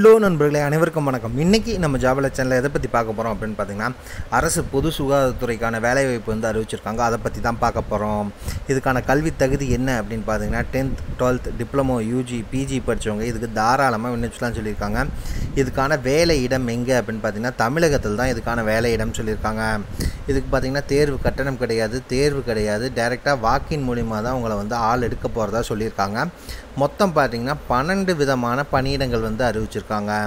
hello நண்பர்களே அனைவருக்கும் வணக்கம் இன்றைக்கி நம்ம ஜாபல சேனலில் எதை பற்றி பார்க்க போகிறோம் அப்படின்னு பார்த்தீங்கன்னா அரசு பொது சுகாதாரத்துறைக்கான வேலைவாய்ப்பு வந்து அறிவிச்சிருக்காங்க அதை பற்றி தான் பார்க்க போகிறோம் இதுக்கான கல்வி தகுதி என்ன அப்படின்னு பார்த்தீங்கன்னா tenth twelfth diploma UG PG படித்தவங்க இதுக்கு தாராளமாக விண்ணப்பிச்சலாம் சொல்லியிருக்காங்க இதுக்கான வேலை இடம் எங்கே அப்படின்னு பார்த்தீங்கன்னா தமிழகத்தில் தான் இதுக்கான வேலை இடம் சொல்லியிருக்காங்க இதுக்கு பார்த்தீங்கன்னா தேர்வு கட்டணம் கிடையாது தேர்வு கிடையாது டைரெக்டாக வாக்கின் மூலிமா தான் உங்களை வந்து ஆள் எடுக்க போகிறதா சொல்லியிருக்காங்க மொத்தம் பார்த்தீங்கன்னா பன்னெண்டு விதமான பணியிடங்கள் வந்து அறிவிச்சிருக்காங்க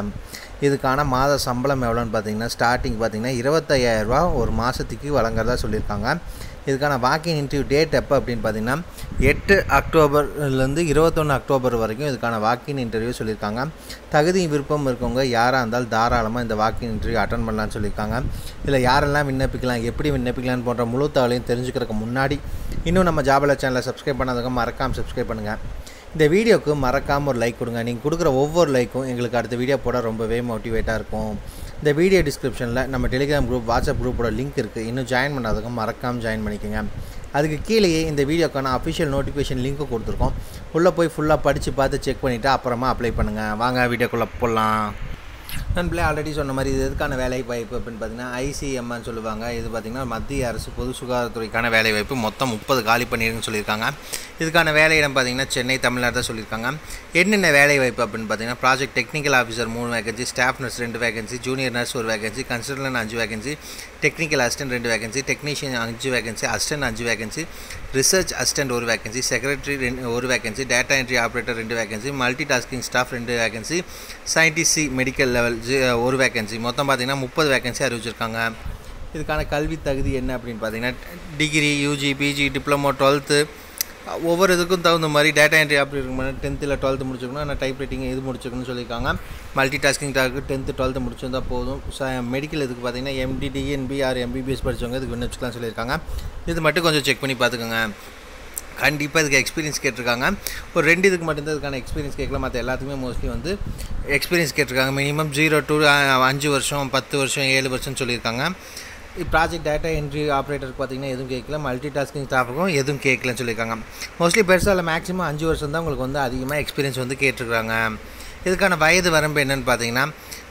இதுக்கான மாத சம்பளம் எவ்வளோன்னு பார்த்தீங்கன்னா ஸ்டார்டிங் பார்த்தீங்கன்னா இருபத்தையாயிரரூபா ஒரு மாதத்துக்கு வழங்குறதா சொல்லியிருக்காங்க இதுக்கான வாக்கிங் இன்டர்வியூ டேட் எப்போ அப்படின்னு பார்த்தீங்கன்னா எட்டு அக்டோபர்லேருந்து இருபத்தொன்று அக்டோபர் வரைக்கும் இதுக்கான வாக்கின் இன்டர்வியூ சொல்லியிருக்காங்க தகுதி விருப்பம் இருக்கவங்க யாராக இருந்தாலும் தாராளமாக இந்த வாக்கின் இன்டர்வியூ அட்டன் பண்ணலாம்னு சொல்லியிருக்காங்க இதில் யாரெல்லாம் விண்ணப்பிக்கலாம் எப்படி விண்ணப்பிக்கலாம்னு போன்ற முழு தகவலையும் தெரிஞ்சுக்கிறதுக்கு முன்னாடி இன்னும் நம்ம ஜாபல சேனலை சப்ஸ்கிரைப் பண்ணாதவங்க மறக்காமல் சப்ஸ்கிரைப் பண்ணுங்கள் இந்த வீடியோக்கு மறக்காமல் ஒரு லைக் கொடுங்க நீங்கள் கொடுக்குற ஒவ்வொரு லைக்கும் எங்களுக்கு அடுத்த வீடியோ போட ரொம்பவே மோட்டிவேட்டாக இருக்கும் இந்த வீடியோ டிஸ்கிரிப்ஷனில் நம்ம டெலிகிராம் குரூப் வாட்ஸ்அப் குரூப்போட லிங்க் இருக்குது இன்னும் ஜாயின் பண்ணாதவங்க மறக்காமல் ஜாயின் பண்ணிக்கோங்க அதுக்கு கீழேயே இந்த வீடியோக்கான அஃபிஷியல் நோட்டிஃபிகேஷன் லிங்க்கு கொடுத்துருக்கோம் உள்ளே போய் ஃபுல்லாக படித்து பார்த்து செக் பண்ணிவிட்டு அப்புறமா அப்ளை பண்ணுங்கள் வாங்க வீடியோக்குள்ளே போடலாம் நண்பர்களே ஆல்ரெடி சொன்ன மாதிரி இது எதுக்கான வேலை வாய்ப்பு அப்படின்னு பார்த்தீங்கன்னா ஐசிஎம்னு சொல்லுவாங்க இது பார்த்திங்கன்னா மத்திய அரசு பொது சுகாதாரத்துறைக்கான வேலை வாய்ப்பு மொத்தம் முப்பது காலி பண்ணிருக்குன்னு சொல்லியிருக்காங்க இதுக்கான வேலையிடம் பார்த்திங்கன்னா சென்னை தமிழ்நாடு தான் சொல்லியிருக்காங்க என்னென்ன வேலை வாய்ப்பு அப்படின்னு பார்த்தீங்கன்னா ப்ராஜெக்ட் டெக்னிக்கல் ஆஃபீஸர் மூணு வேகன்சி ஸ்டாஃப் நர்ஸ் ரெண்டு வேகன்சி ஜூனியர் நர்ஸ் ஒரு வேகன்சி கன்சல்டன்ட் அஞ்சு வேகன்சி டெக்னிக்கல் அசிஸ்டன்ட் ரெண்டு வேகன்சி டெக்னீஷியன் அஞ்சு வேகன்சி அசிஸ்டன்ட் அஞ்சு வேகன்சி ரிசர்ச் அசிஸ்டன்ட் ஒரு வேகன்சி செக்ரட்டரி ரெண்டு ஒரு வேகன்சி டேட்டா என்ட்ரி ஆப்ரேட்டர் ரெண்டு வேகன்சி மல்டி டாஸ்கிங் ஸ்டாஃப் ரெண்டு வேகன்சி சயின்டிஸ்ட் மெடிக்கல் லெவல் ஒரு வேகன்சி மொத்தம் பார்த்திங்கன்னா முப்பது வேகன்சி அறிவிச்சிருக்காங்க இதுக்கான கல்வி தகுதி என்ன அப்படின்னு பார்த்தீங்கன்னா degree UG PG diploma twelfth ஒவ்வொரு இதுக்கும் தகுந்த மாதிரி டேட்டா என்ட்ரி ஆப்ரேட்டர் டென்த்தில் டுவெல்த்து முடிச்சிருக்கணும் ஆனால் டைப் ரைட்டிங் இது முடிச்சிருக்கணும்னு சொல்லியிருக்காங்க மல்டி டாஸ்கிங் டாக்கு டென்த்து டுவெல்த்து முடிச்சிருந்தா போதும் மெடிக்கல் இதுக்கு பார்த்தீங்கன்னா எம்டி டிஎன்பி ஆர் எம்பிபிஎஸ் படித்தவங்க இதுக்கு விண்ணப்பிச்சுக்கலாம் சொல்லியிருக்காங்க இது மட்டும் கொஞ்சம் செக் பண்ணி பார்த்துக்கோங்க கண்டிப்பாக இதுக்கு எக்ஸ்பீரியன்ஸ் கேட்டிருக்காங்க ஒரு ரெண்டு இதுக்கு மட்டும்தான் இதுக்கான எக்ஸ்பீரியன்ஸ் கேட்கல மற்ற எல்லாத்துக்குமே மோஸ்ட்லி வந்து எக்ஸ்பீரியன்ஸ் கேட்டிருக்காங்க மினிமம் ஜீரோ டூ அஞ்சு வருஷம் பத்து வருஷம் ஏழு வருஷம்னு சொல்லியிருக்காங்க ப்ராஜெக்ட் டேட்டா என்ட்ரி ஆப்ரேட்டருக்கு பார்த்தீங்கன்னா எதுவும் கேட்கல மல்டி டாஸ்கிங் ஸ்டாஃபுக்கும் எதுவும் கேட்கலன்னு சொல்லியிருக்காங்க மோஸ்ட்லி பெருசாக இல்லை மேக்ஸிமம் அஞ்சு வருஷம் தான் உங்களுக்கு வந்து அதிகமாக எக்ஸ்பீரியன்ஸ் வந்து கேட்டிருக்காங்க இதுக்கான வயது வரம்பு என்னென்னு பார்த்தீங்கன்னா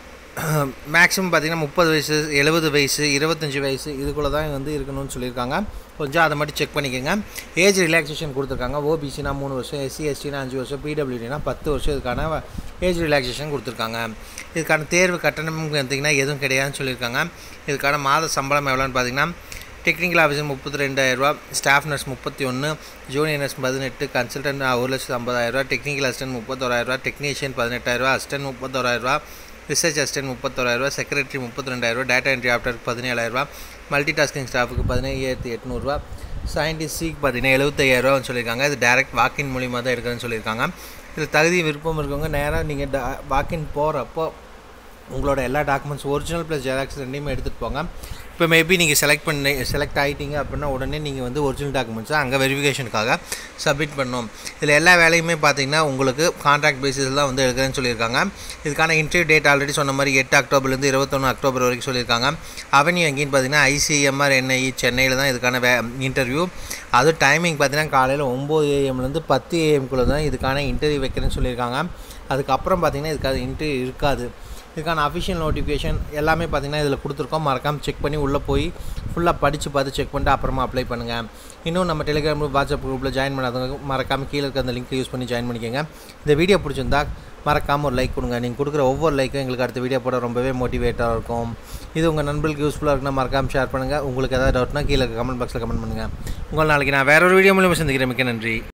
மேக்ஸிமம் பார்த்திங்கன்னா முப்பது வயசு எழுபது வயசு இருபத்தஞ்சி வயசு இதுக்குள்ளே தான் வந்து இருக்கணும்னு சொல்லியிருக்காங்க கொஞ்சம் அதை மட்டும் செக் பண்ணிக்கோங்க ஏஜ் ரிலாக்ஸேஷன் கொடுத்துருக்காங்க ஓபிசினா மூணு வருஷம் எஸ்சி எஸ்டினா அஞ்சு வருஷம் பிடபிள்யூடினா பத்து வருஷம் இதுக்கான ஏஜ் ரிலாக்ஸேஷன் கொடுத்துருக்காங்க இதுக்கான தேர்வு கட்டணம் பார்த்திங்கன்னா எதுவும் கிடையாதுன்னு சொல்லியிருக்காங்க இதுக்கான மாத சம்பளம் எவ்வளோன்னு பார்த்தீங்கன்னா டெக்னிக்கல் ஆஃபீஸர் முப்பத்தி ரெண்டாயிரரூவா ஸ்டாஃப் நர்ஸ் முப்பத்தி ஒன்று ஜூனியர் நர்ஸ் பதினெட்டு கன்சல்டன்ட் ஒரு லட்சத்து ஐம்பதாயிரரூவா டெக்னிக்கல் அசிஸ்டன்ட் முப்பத்தோராயிரரூவா டெக்னீஷியன் பதினெட்டாயிரரூவா அசிஸ்டன்ட் முப்பத்தோராயிரரூவா ரிசர்ச் அசிஸ்டன்ட் முப்பத்தோராயிரரூவா செக்ரட்டரி முப்பத்தி ரெண்டாயிரரூவா டேட்டா என்ட்ரி ஆப்டருக்கு பதினேழாயிரரூவா மல்டி டாஸ்கிங் ஸ்டாஃபுக்கு பதினேழாயிரத்தி எட்நூறுரூவா சயின்டிஸ்டிக் பார்த்தீங்கன்னா எழுபத்தையாயிரரூவான்னு சொல்லியிருக்காங்க இது டேரக்ட் வாக்கின் மூலிமா தான் எடுக்கிறேன்னு சொல்லியிருக்காங்க இதில் தகுதி விருப்பம் இருக்கவங்க நேராக நீங்கள் டா வாக்கின் போகிறப்போ உங்களோட எல்லா டாக்குமெண்ட்ஸ் ஒரிஜினல் ப்ளஸ் ஜெராக்ஸ் ரெண்டையுமே எடுத்துகிட்டு போங்க இப்போ மேபி நீங்கள் செலக்ட் பண்ணி செலக்ட் ஆகிட்டீங்க அப்படின்னா உடனே நீங்கள் வந்து ஒரிஜினல் டாக்குமெண்ட்ஸை அங்கே வெரிஃபிகேஷனுக்காக சப்மிட் பண்ணணும் இதில் எல்லா வேலையுமே பார்த்தீங்கன்னா உங்களுக்கு கான்ட்ராக்ட் பேசிஸில் தான் வந்து எடுக்கிறேன்னு சொல்லியிருக்காங்க இதுக்கான இன்டர்வியூ டேட் ஆல்ரெடி சொன்ன மாதிரி எட்டு அக்டோபர்லேருந்து இருபத்தொன்று அக்டோபர் வரைக்கும் சொல்லியிருக்காங்க அவென்யூ எங்கேன்னு பார்த்தீங்கன்னா ஐசிஎம்ஆர் என்ஐஇ சென்னையில் தான் இதுக்கான வே இன்டர்வியூ அது டைமிங் பார்த்தீங்கன்னா காலையில் ஒம்பது ஏஎம்லேருந்து பத்து ஏஎம்குள்ளே தான் இதுக்கான இன்டர்வியூ வைக்கிறேன்னு சொல்லியிருக்காங்க அதுக்கப்புறம் பார்த்தீங்கன்னா இதுக்கான இன்டர்வியூ இருக்காது இதுக்கான அஃபிஷியல் நோட்டிஃபிகேஷன் எல்லாமே பார்த்திங்கன்னா இதில் கொடுத்துருக்கோம் மறக்காமல் செக் பண்ணி உள்ளே போய் ஃபுல்லாக படித்து பார்த்து செக் பண்ணிட்டு அப்புறமா அப்ளை பண்ணுங்கள் இன்னும் நம்ம டெலிகிராம் குரூப் வாட்ஸ்அப் குரூப்பில் ஜாயின் பண்ணாதவங்க மறக்காமல் கீழே இருக்க அந்த லிங்க் யூஸ் பண்ணி ஜாயின் பண்ணிக்கோங்க இந்த வீடியோ பிடிச்சிருந்தா மறக்காமல் ஒரு லைக் கொடுங்க நீங்கள் கொடுக்குற ஒவ்வொரு லைக்கும் எங்களுக்கு அடுத்த வீடியோ போட ரொம்பவே மோட்டிவேட்டாக இருக்கும் இது உங்கள் நண்பர்களுக்கு யூஸ்ஃபுல்லாக இருக்குன்னா மறக்காமல் ஷேர் பண்ணுங்கள் உங்களுக்கு ஏதாவது டவுட்னா கீழே கமெண்ட் பாக்ஸில் கமெண்ட் பண்ணுங்கள் உங்கள் நாளைக்கு நான் வேற ஒரு வீடியோ மூலியமாக சந்திக்கிறேன் மிக்க நன்றி